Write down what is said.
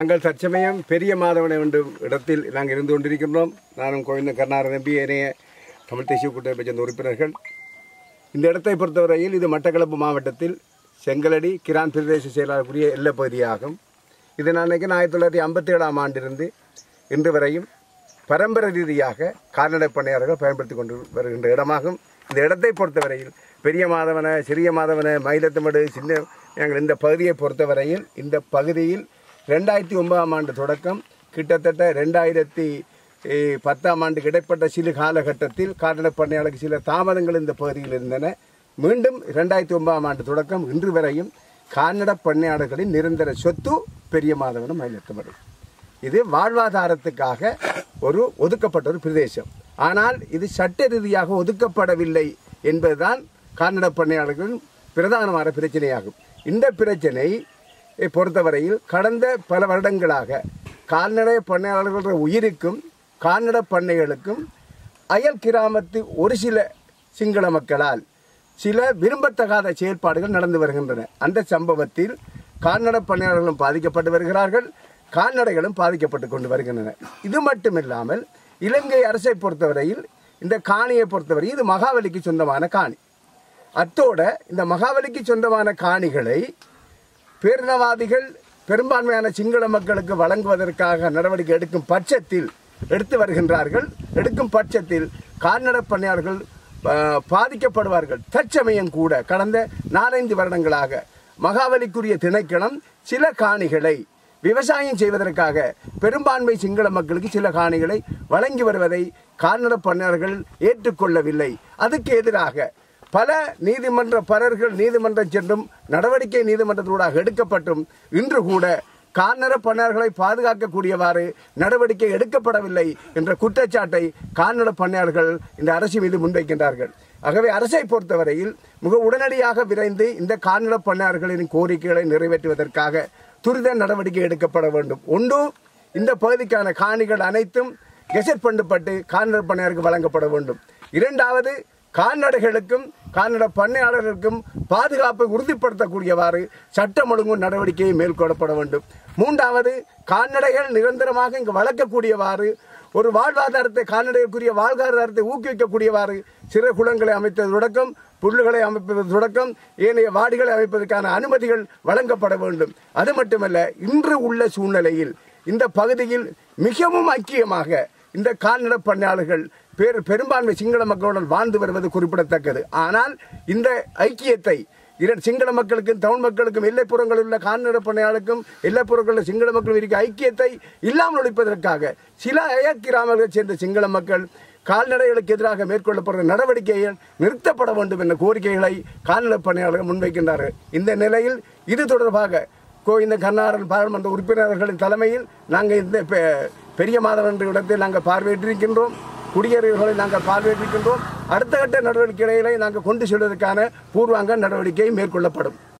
நாங்கள் தற்சமயம் பெரிய மாதவனை என்ற இடத்தில் நாங்கள் இருந்து கொண்டிருக்கின்றோம் நானும் கோவிந்த கருணார நம்பி ஏனைய தமிழ் தேசிய கூட்டமைப்பை சேர்ந்த உறுப்பினர்கள் இந்த இடத்தை பொறுத்தவரையில் இது மட்டக்களப்பு மாவட்டத்தில் செங்கலடி கிரான் பிரதேச செயலாளருக்குரிய எல்லை பகுதியாகும் இது நான் நினைக்கிறேன் ஆயிரத்தி தொள்ளாயிரத்தி ஐம்பத்தி ஏழாம் ஆண்டிலிருந்து இன்று வரையும் பரம்பரை ரீதியாக கால்நடை பண்ணையாளர்கள் பயன்படுத்தி கொண்டு வருகின்ற இடமாகும் இந்த இடத்தை பொறுத்தவரையில் பெரிய மாதவன சிறிய மாதவன மயிலத்தமடு சின்ன எங்கள் இந்த பகுதியை பொறுத்தவரையில் இந்த பகுதியில் ரெண்டாயிரத்தி ஒன்பதாம் ஆண்டு தொடக்கம் கிட்டத்தட்ட ரெண்டாயிரத்தி eh, பத்தாம் ஆண்டுக்கு இடைப்பட்ட சில காலகட்டத்தில் கால்நடை பண்ணையாளருக்கு சில தாமதங்கள் இந்த பகுதியில் இருந்தன மீண்டும் ரெண்டாயிரத்தி ஒன்பதாம் ஆண்டு தொடக்கம் இன்று வரையும் கால்நடை பண்ணையாளர்களின் நிரந்தர சொத்து பெரிய மாதவனம் மயிலத்தமடு இது வாழ்வாதாரத்துக்காக ஒரு ஒதுக்கப்பட்ட ஒரு பிரதேசம் ஆனால் இது சட்ட ரீதியாக ஒதுக்கப்படவில்லை என்பதுதான் கால்நடை பண்ணையாளர்களின் பிரதானமான பிரச்சனையாகும் இந்த பிரச்சனை பொறுத்தவரையில் கடந்த பல வருடங்களாக கால்நடை பண்ணையாளர்களுடைய உயிருக்கும் கால்நடை பண்ணைகளுக்கும் அயல் கிராமத்து ஒரு சில சிங்கள மக்களால் சில விரும்பத்தகாத செயல்பாடுகள் நடந்து வருகின்றன அந்த சம்பவத்தில் கால்நடை பண்ணையாளர்களும் பாதிக்கப்பட்டு வருகிறார்கள் கால்நடைகளும் பாதிக்கப்பட்டு கொண்டு வருகின்றன இது மட்டுமில்லாமல் இலங்கை அரசை பொறுத்தவரையில் இந்த காணியை பொறுத்தவரை இது மகாவலிக்கு சொந்தமான காணி அத்தோட இந்த மகாவலிக்கு சொந்தமான காணிகளை பேரினவாதிகள் பெரும்பான்மையான சிங்கள மக்களுக்கு வழங்குவதற்காக நடவடிக்கை எடுக்கும் பட்சத்தில் எடுத்து வருகின்றார்கள் எடுக்கும் பட்சத்தில் கால்நடை பண்ணையாளர்கள் ஆஹ், பாதிக்கப்படுவார்கள் தற்சமயம் கூட கடந்த நாலஞ்சு வருடங்களாக மகாவலிக்குரிய திணைக்களம் சில காணிகளை விவசாயம் செய்வதற்காக பெரும்பான்மை சிங்கள மக்களுக்கு சில காணிகளை வழங்கி வருவதை கால்நடை பண்ணையாளர்கள் ஏற்றுக்கொள்ளவில்லை அதுக்கு எதிராக பல நீதிமன்ற பலர்கள் நீதிமன்றம் சென்றும் நடவடிக்கை நீதிமன்றத்தூடாக எடுக்கப்பட்டும் இன்று கூட கால்நடை பண்ணையாளர்களை பாதுகாக்கக்கூடியவாறு நடவடிக்கை எடுக்கப்படவில்லை என்ற குற்றச்சாட்டை கால்நடை பண்ணையாளர்கள் இந்த அரசு மீது முன்வைக்கின்றார்கள் ஆகவே அரசை பொறுத்தவரையில் மிக உடனடியாக விரைந்து இந்த கால்நடை பண்ணையாளர்களின் கோரிக்கைகளை நிறைவேற்றுவதற்காக துரித நடவடிக்கை எடுக்கப்பட வேண்டும் ஒன்று இந்த பகுதிக்கான காணிகள் அனைத்தும் கெசட் பண்ணப்பட்டு கால்நடை பண்ணையாளருக்கு வழங்கப்பட வேண்டும் இரண்டாவது கால்நடைகளுக்கும் கால்நடை பண்ணையாளர்களுக்கும் பாதுகாப்பை உறுதிப்படுத்தக்கூடியவாறு சட்டம் ஒழுங்கு நடவடிக்கையை மேற்கொள்ளப்பட வேண்டும் மூன்றாவது கால்நடைகள் நிரந்தரமாக இங்கு வளர்க்கக்கூடியவாறு ஒரு வாழ்வாதாரத்தை கால்நடைகளுக்குரிய வாழ்வாதாரத்தை ஊக்குவிக்கக்கூடியவாறு சிறு குளங்களை அமைத்தது தொடக்கம் புல்லுகளை அமைப்பது தொடக்கம் ஏனைய வாடிகளை அமைப்பதற்கான அனுமதிகள் வழங்கப்பட வேண்டும் அது மட்டுமல்ல இன்று உள்ள சூழ்நிலையில் இந்த பகுதியில் மிகவும் ஐக்கியமாக இந்த கால்நடை பண்ணையாளர்கள் பேர் பெரும்பான்மை சிங்கள மக்களுடன் வாழ்ந்து வருவது குறிப்பிடத்தக்கது ஆனால் இந்த ஐக்கியத்தை இரண்டு சிங்கள மக்களுக்கும் தமிழ் மக்களுக்கும் எல்லைப்புறங்களில் உள்ள கால்நடை பண்ணையாளுக்கும் எல்லைப்புறங்களில் சிங்கள மக்களும் இருக்க ஐக்கியத்தை இல்லாமல் ஒழிப்பதற்காக சில அயக்கிராமங்களை சேர்ந்த சிங்கள மக்கள் கால்நடைகளுக்கு எதிராக மேற்கொள்ளப்படுற நடவடிக்கைகள் நிறுத்தப்பட வேண்டும் என்ற கோரிக்கைகளை கால்நடை பணியாளர்கள் முன்வைக்கின்றார்கள் இந்த நிலையில் இது தொடர்பாக கோவிந்த கர்நாடக பாராளுமன்ற உறுப்பினர்களின் தலைமையில் நாங்கள் இந்த பெ- பெரிய மாதவன் என்ற இடத்தில் நாங்கள் பார்வையிட்டிருக்கின்றோம் குடியேறியவர்களை நாங்கள் பார்வையிட்டிருக்கின்றோம் அடுத்த கட்ட நடவடிக்கைகளை நாங்கள் கொண்டு செல்வதற்கான பூர்வாங்க நடவடிக்கை மேற்கொள்ளப்படும்